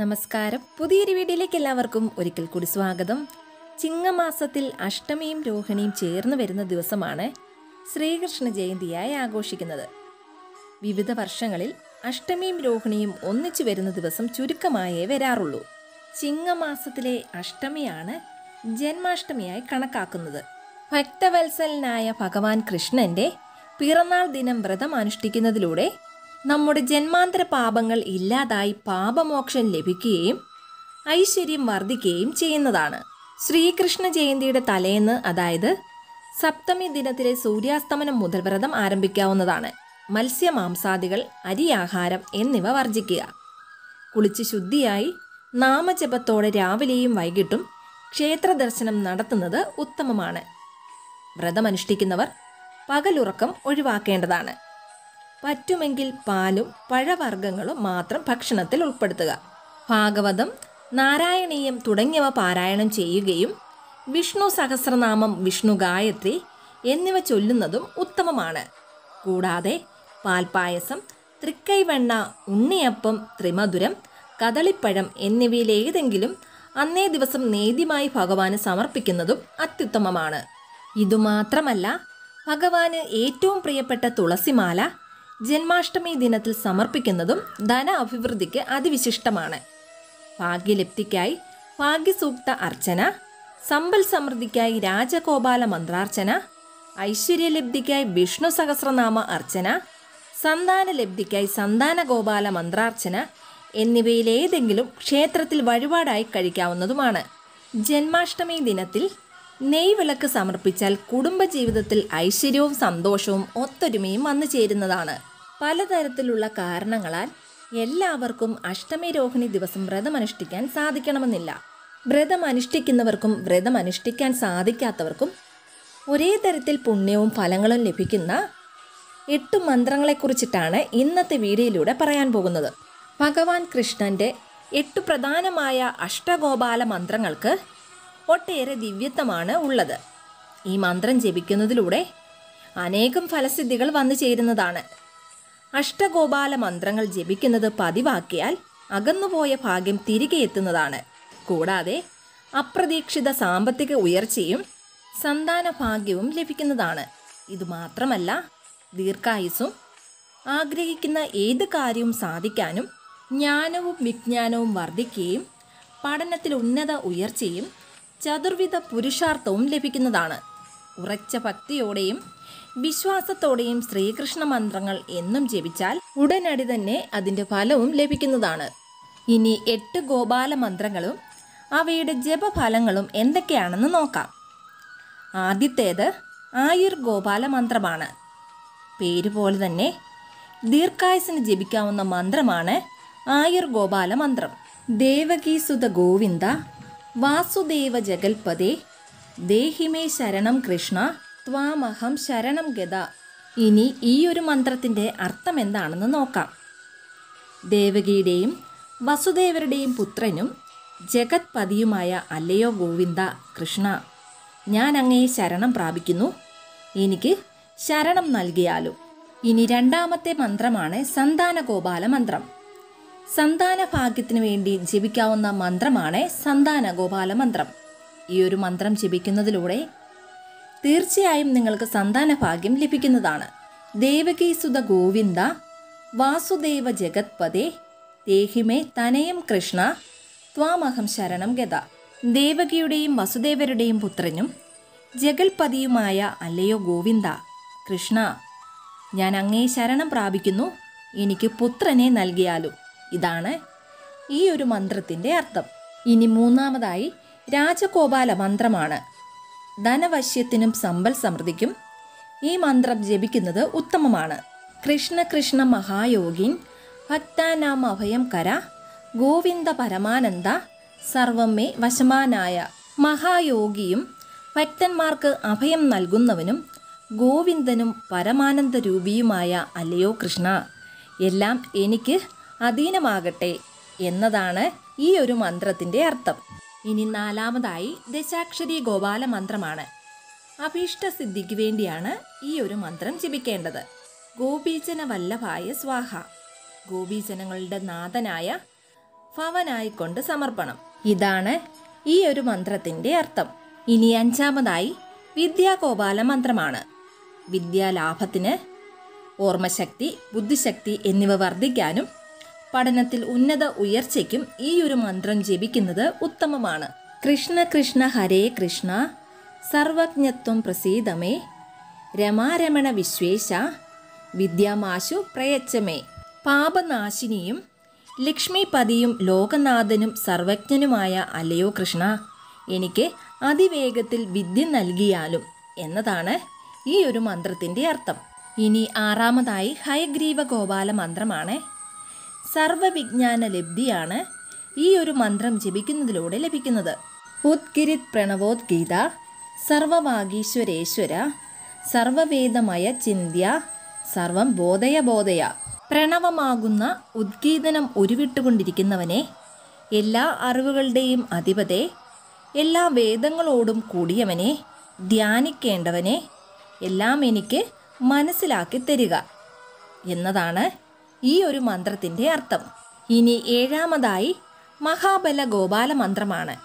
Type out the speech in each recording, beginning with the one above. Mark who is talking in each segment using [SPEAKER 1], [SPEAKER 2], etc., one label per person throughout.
[SPEAKER 1] നമസ്കാരം പുതിയൊരു വീഡിയോയിലേക്ക് എല്ലാവർക്കും ഒരിക്കൽ കൂടി സ്വാഗതം ചിങ്ങമാസത്തിൽ അഷ്ടമിയും രോഹിണിയും ചേർന്ന് വരുന്ന ദിവസമാണ് ശ്രീകൃഷ്ണ ജയന്തിയായി ആഘോഷിക്കുന്നത് വിവിധ വർഷങ്ങളിൽ അഷ്ടമിയും രോഹിണിയും ഒന്നിച്ചു വരുന്ന ദിവസം ചുരുക്കമായേ വരാറുള്ളൂ ചിങ്ങമാസത്തിലെ അഷ്ടമിയാണ് ജന്മാഷ്ടമിയായി കണക്കാക്കുന്നത് ഭക്തവത്സലനായ ഭഗവാൻ കൃഷ്ണന്റെ പിറന്നാൾ ദിനം വ്രതം അനുഷ്ഠിക്കുന്നതിലൂടെ നമ്മുടെ ജന്മാന്തര പാപങ്ങൾ ഇല്ലാതായി പാപമോക്ഷം ലഭിക്കുകയും ഐശ്വര്യം വർദ്ധിക്കുകയും ചെയ്യുന്നതാണ് ശ്രീകൃഷ്ണ ജയന്തിയുടെ തലേന്ന് അതായത് സപ്തമി ദിനത്തിലെ സൂര്യാസ്തമനം മുതൽ വ്രതം ആരംഭിക്കാവുന്നതാണ് മത്സ്യമാംസാദികൾ അരിയാഹാരം എന്നിവ വർജിക്കുക കുളിച്ച് ശുദ്ധിയായി നാമജപത്തോടെ രാവിലെയും വൈകിട്ടും ക്ഷേത്ര ദർശനം നടത്തുന്നത് ഉത്തമമാണ് വ്രതമനുഷ്ഠിക്കുന്നവർ പകലുറക്കം ഒഴിവാക്കേണ്ടതാണ് പറ്റുമെങ്കിൽ പാലും പഴവർഗ്ഗങ്ങളും മാത്രം ഭക്ഷണത്തിൽ ഉൾപ്പെടുത്തുക ഭാഗവതം നാരായണീയം തുടങ്ങിയവ പാരായണം ചെയ്യുകയും വിഷ്ണു സഹസ്രനാമം വിഷ്ണു ഗായത്രി എന്നിവ ചൊല്ലുന്നതും ഉത്തമമാണ് കൂടാതെ പാൽപ്പായസം തൃക്കൈവെണ്ണ ഉണ്ണിയപ്പം ത്രിമധുരം കദളിപ്പഴം എന്നിവയിലേതെങ്കിലും അന്നേ ദിവസം നേദ്യമായി ഭഗവാന് സമർപ്പിക്കുന്നതും അത്യുത്തമമാണ് ഇതുമാത്രമല്ല ഭഗവാന് ഏറ്റവും പ്രിയപ്പെട്ട തുളസിമാല ജന്മാഷ്ടമി ദിനത്തിൽ സമർപ്പിക്കുന്നതും ധന അഭിവൃദ്ധിക്ക് അതിവിശിഷ്ടമാണ് ഭാഗ്യലബ്ധിക്കായി ഭാഗ്യസൂക്ത അർച്ചന സമ്പൽ സമൃദ്ധിക്കായി രാജഗോപാല മന്ത്രാർച്ചന ഐശ്വര്യലബ്ധിക്കായി വിഷ്ണു സഹസ്രനാമ അർച്ചന സന്താന ലബ്ധിക്കായി സന്താന ഗോപാല മന്ത്രാർച്ചന എന്നിവയിലേതെങ്കിലും ക്ഷേത്രത്തിൽ വഴിപാടായി കഴിക്കാവുന്നതുമാണ് ജന്മാഷ്ടമി ദിനത്തിൽ നെയ്വിളക്ക് സമർപ്പിച്ചാൽ കുടുംബജീവിതത്തിൽ ഐശ്വര്യവും സന്തോഷവും ഒത്തൊരുമയും വന്നു ചേരുന്നതാണ് പലതരത്തിലുള്ള കാരണങ്ങളാൽ എല്ലാവർക്കും അഷ്ടമി രോഹിണി ദിവസം വ്രതമനുഷ്ഠിക്കാൻ സാധിക്കണമെന്നില്ല വ്രതം അനുഷ്ഠിക്കുന്നവർക്കും വ്രതം അനുഷ്ഠിക്കാൻ സാധിക്കാത്തവർക്കും ഒരേ തരത്തിൽ പുണ്യവും ഫലങ്ങളും ലഭിക്കുന്ന എട്ട് മന്ത്രങ്ങളെക്കുറിച്ചിട്ടാണ് ഇന്നത്തെ വീഡിയോയിലൂടെ പറയാൻ പോകുന്നത് ഭഗവാൻ കൃഷ്ണന്റെ എട്ട് പ്രധാനമായ അഷ്ടഗോപാല മന്ത്രങ്ങൾക്ക് ഒട്ടേറെ ദിവ്യത്വമാണ് ഉള്ളത് ഈ മന്ത്രം ജപിക്കുന്നതിലൂടെ അനേകം ഫലസിദ്ധികൾ വന്നു ചേരുന്നതാണ് അഷ്ടഗോപാല മന്ത്രങ്ങൾ ജപിക്കുന്നത് പതിവാക്കിയാൽ അകന്നുപോയ ഭാഗ്യം തിരികെ എത്തുന്നതാണ് കൂടാതെ അപ്രതീക്ഷിത സാമ്പത്തിക ഉയർച്ചയും സന്താന ഭാഗ്യവും ലഭിക്കുന്നതാണ് ഇതുമാത്രമല്ല ദീർഘായുസ്സും ആഗ്രഹിക്കുന്ന ഏത് കാര്യവും സാധിക്കാനും ജ്ഞാനവും വിജ്ഞാനവും വർദ്ധിക്കുകയും പഠനത്തിൽ ഉന്നത ഉയർച്ചയും ചതുർവിധ പുരുഷാർത്ഥവും ലഭിക്കുന്നതാണ് ഉറച്ച ഭക്തിയോടെയും വിശ്വാസത്തോടെയും ശ്രീകൃഷ്ണ മന്ത്രങ്ങൾ എന്നും ജപിച്ചാൽ ഉടനടി തന്നെ അതിൻ്റെ ഫലവും ലഭിക്കുന്നതാണ് ഇനി എട്ട് ഗോപാല മന്ത്രങ്ങളും അവയുടെ ജപഫലങ്ങളും എന്തൊക്കെയാണെന്ന് നോക്കാം ആദ്യത്തേത് ആയുർ ഗോപാല മന്ത്രമാണ് പേര് പോലെ തന്നെ ദീർഘായുസിന് ജപിക്കാവുന്ന മന്ത്രമാണ് ആയുർ ഗോപാല മന്ത്രം ദേവകീസുത ഗോവിന്ദ വാസുദേവ ജഗൽപദേ ദേഹിമേ ശരണം കൃഷ്ണ ത്വാമഹം ശരണം ഗത ഇനി ഈ ഒരു മന്ത്രത്തിൻ്റെ അർത്ഥം എന്താണെന്ന് നോക്കാം ദേവകിയുടെയും വസുദേവരുടെയും പുത്രനും ജഗത്പതിയുമായ അല്ലയോ ഗോവിന്ദ കൃഷ്ണ ഞാൻ അങ്ങയെ ശരണം പ്രാപിക്കുന്നു എനിക്ക് ശരണം നൽകിയാലും ഇനി രണ്ടാമത്തെ മന്ത്രമാണ് സന്താന ഗോപാല മന്ത്രം സന്താന ഭാഗ്യത്തിനു വേണ്ടി ജപിക്കാവുന്ന മന്ത്രമാണ് സന്താന ഗോപാല മന്ത്രം ഈ ഒരു മന്ത്രം ജപിക്കുന്നതിലൂടെ തീർച്ചയായും നിങ്ങൾക്ക് സന്താന ഭാഗ്യം ലഭിക്കുന്നതാണ് ദേവകീസുത ഗോവിന്ദ വാസുദേവ ജഗത്പദേ ദേഹിമേ തനയം കൃഷ്ണ ത്വാമഹം ശരണം ഗത ദേവകിയുടെയും വസുദേവരുടെയും പുത്രനും ജഗൽപതിയുമായ അല്ലയോ ഗോവിന്ദ കൃഷ്ണ ഞാൻ അങ്ങേ ശരണം പ്രാപിക്കുന്നു എനിക്ക് പുത്രനെ നൽകിയാലും ഇതാണ് ഈ ഒരു മന്ത്രത്തിൻ്റെ അർത്ഥം ഇനി മൂന്നാമതായി രാജഗോപാല മന്ത്രമാണ് ധനവശ്യത്തിനും സമ്പൽ സമൃദ്ധിക്കും ഈ മന്ത്രം ജപിക്കുന്നത് ഉത്തമമാണ് കൃഷ്ണ കൃഷ്ണ മഹായോഗിൻ ഭക്താനാം അഭയം കര ഗോവിന്ദ പരമാനന്ദ സർവമേ വശമാനായ മഹായോഗിയും ഭക്തന്മാർക്ക് അഭയം നൽകുന്നവനും ഗോവിന്ദനും പരമാനന്ദ രൂപിയുമായ അല്ലയോ കൃഷ്ണ എല്ലാം എനിക്ക് അധീനമാകട്ടെ എന്നതാണ് ഈ ഒരു മന്ത്രത്തിൻ്റെ അർത്ഥം ഇനി നാലാമതായി ദശാക്ഷരി ഗോപാല മന്ത്രമാണ് അഭീഷ്ടസിദ്ധിക്ക് വേണ്ടിയാണ് ഈ ഒരു മന്ത്രം ജപിക്കേണ്ടത് ഗോപീജന വല്ലഭായ സ്വാഹ ഗോപീജനങ്ങളുടെ നാഥനായ ഭവനായിക്കൊണ്ട് സമർപ്പണം ഇതാണ് ഈ ഒരു മന്ത്രത്തിൻ്റെ അർത്ഥം ഇനി അഞ്ചാമതായി വിദ്യാഗോപാല മന്ത്രമാണ് വിദ്യാലാഭത്തിന് ഓർമ്മശക്തി ബുദ്ധിശക്തി എന്നിവ വർദ്ധിക്കാനും പഠനത്തിൽ ഉന്നത ഉയർച്ചയ്ക്കും ഈ ഒരു മന്ത്രം ജപിക്കുന്നത് ഉത്തമമാണ് കൃഷ്ണ കൃഷ്ണ ഹരേ കൃഷ്ണ സർവജ്ഞത്വം പ്രസീതമേ രമാരമണ വിശ്വേശ വിദ്യാമാശു പ്രയച്ചമേ പാപനാശിനിയും ലക്ഷ്മിപതിയും ലോകനാഥനും സർവജ്ഞനുമായ അല്ലയോ കൃഷ്ണ എനിക്ക് അതിവേഗത്തിൽ വിദ്യ നൽകിയാലും എന്നതാണ് ഈ ഒരു മന്ത്രത്തിൻ്റെ അർത്ഥം ഇനി ആറാമതായി ഹയഗ്രീവ ഗോപാല മന്ത്രമാണ് സർവവിജ്ഞാന ലബ്ധിയാണ് ഈ ഒരു മന്ത്രം ജപിക്കുന്നതിലൂടെ ലഭിക്കുന്നത് ഉദ്ഗിരിത് പ്രണവോദ്ഗീത സർവവാഗീശ്വരേശ്വര സർവവേദമയ ചിന്ത്യ സർവം ബോധയ ബോധയ പ്രണവമാകുന്ന ഉദ്ഗീതനം ഉരുവിട്ടുകൊണ്ടിരിക്കുന്നവനെ എല്ലാ അറിവുകളുടെയും അധിപതെ എല്ലാ വേദങ്ങളോടും കൂടിയവനെ ധ്യാനിക്കേണ്ടവനെ എല്ലാം എനിക്ക് മനസ്സിലാക്കി തരിക എന്നതാണ് ഈ ഒരു മന്ത്രത്തിൻ്റെ അർത്ഥം ഇനി ഏഴാമതായി മഹാബല ഗോപാല മന്ത്രമാണ്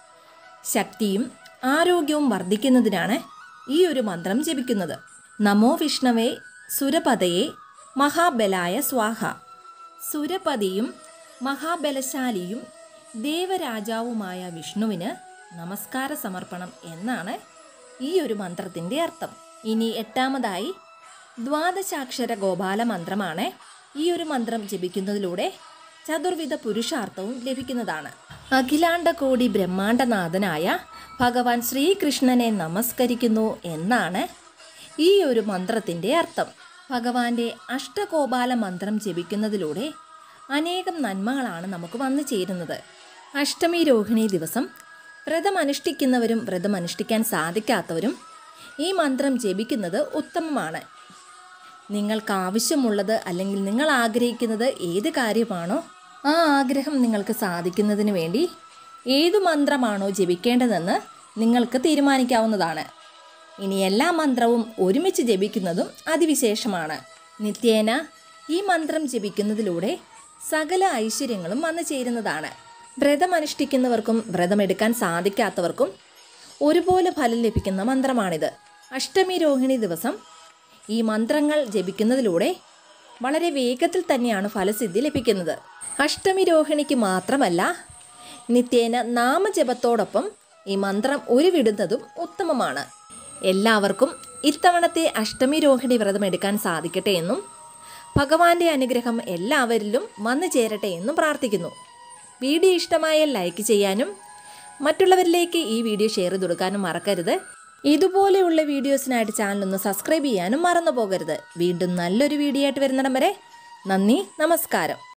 [SPEAKER 1] ശക്തിയും ആരോഗ്യവും വർദ്ധിക്കുന്നതിനാണ് ഈ ഒരു മന്ത്രം ജപിക്കുന്നത് നമോ വിഷ്ണവേ സുരപതയെ മഹാബലായ സ്വാഹ സുരപതിയും മഹാബലശാലിയും ദേവരാജാവുമായ വിഷ്ണുവിന് നമസ്കാര സമർപ്പണം എന്നാണ് ഈ ഒരു മന്ത്രത്തിൻ്റെ അർത്ഥം ഇനി എട്ടാമതായി ദ്വാദശാക്ഷര ഗോപാല മന്ത്രമാണ് ഈ ഒരു മന്ത്രം ജപിക്കുന്നതിലൂടെ ചതുർവിധ പുരുഷാർത്ഥവും ലഭിക്കുന്നതാണ് അഖിലാണ്ട കോടി ബ്രഹ്മാണ്ടനാഥനായ ഭഗവാൻ ശ്രീകൃഷ്ണനെ നമസ്കരിക്കുന്നു എന്നാണ് ഈ ഒരു മന്ത്രത്തിൻ്റെ അർത്ഥം ഭഗവാന്റെ അഷ്ടഗോപാല മന്ത്രം ജപിക്കുന്നതിലൂടെ അനേകം നന്മകളാണ് നമുക്ക് വന്നു ചേരുന്നത് അഷ്ടമി രോഹിണി ദിവസം വ്രതമനുഷ്ഠിക്കുന്നവരും വ്രതമനുഷ്ഠിക്കാൻ സാധിക്കാത്തവരും ഈ മന്ത്രം ജപിക്കുന്നത് ഉത്തമമാണ് നിങ്ങൾക്ക് ആവശ്യമുള്ളത് അല്ലെങ്കിൽ നിങ്ങൾ ആഗ്രഹിക്കുന്നത് ഏത് കാര്യമാണോ ആ ആഗ്രഹം നിങ്ങൾക്ക് സാധിക്കുന്നതിന് വേണ്ടി ഏതു മന്ത്രമാണോ ജപിക്കേണ്ടതെന്ന് നിങ്ങൾക്ക് തീരുമാനിക്കാവുന്നതാണ് ഇനി എല്ലാ മന്ത്രവും ഒരുമിച്ച് ജപിക്കുന്നതും അതിവിശേഷമാണ് നിത്യേന ഈ മന്ത്രം ജപിക്കുന്നതിലൂടെ സകല ഐശ്വര്യങ്ങളും വന്നു ചേരുന്നതാണ് വ്രതമനുഷ്ഠിക്കുന്നവർക്കും വ്രതമെടുക്കാൻ സാധിക്കാത്തവർക്കും ഒരുപോലെ ഫലം ലഭിക്കുന്ന മന്ത്രമാണിത് അഷ്ടമി രോഹിണി ദിവസം ഈ മന്ത്രങ്ങൾ ജപിക്കുന്നതിലൂടെ വളരെ വേഗത്തിൽ തന്നെയാണ് ഫലസിദ്ധി ലഭിക്കുന്നത് അഷ്ടമി രോഹിണിക്ക് മാത്രമല്ല നിത്യേന നാമജപത്തോടൊപ്പം ഈ മന്ത്രം ഉരുവിടുന്നതും ഉത്തമമാണ് എല്ലാവർക്കും ഇത്തവണത്തെ അഷ്ടമി രോഹിണി വ്രതം എടുക്കാൻ സാധിക്കട്ടെ എന്നും ഭഗവാന്റെ അനുഗ്രഹം എല്ലാവരിലും വന്നു ചേരട്ടെ എന്നും പ്രാർത്ഥിക്കുന്നു വീഡിയോ ഇഷ്ടമായാൽ ലൈക്ക് ചെയ്യാനും മറ്റുള്ളവരിലേക്ക് ഈ വീഡിയോ ഷെയർ ചെയ്ത് കൊടുക്കാനും മറക്കരുത് ഇതുപോലെയുള്ള വീഡിയോസിനായിട്ട് ചാനൽ ഒന്ന് സബ്സ്ക്രൈബ് ചെയ്യാനും മറന്നു പോകരുത് വീണ്ടും നല്ലൊരു വീഡിയോ ആയിട്ട് വരുന്നിടം വരെ നന്ദി നമസ്കാരം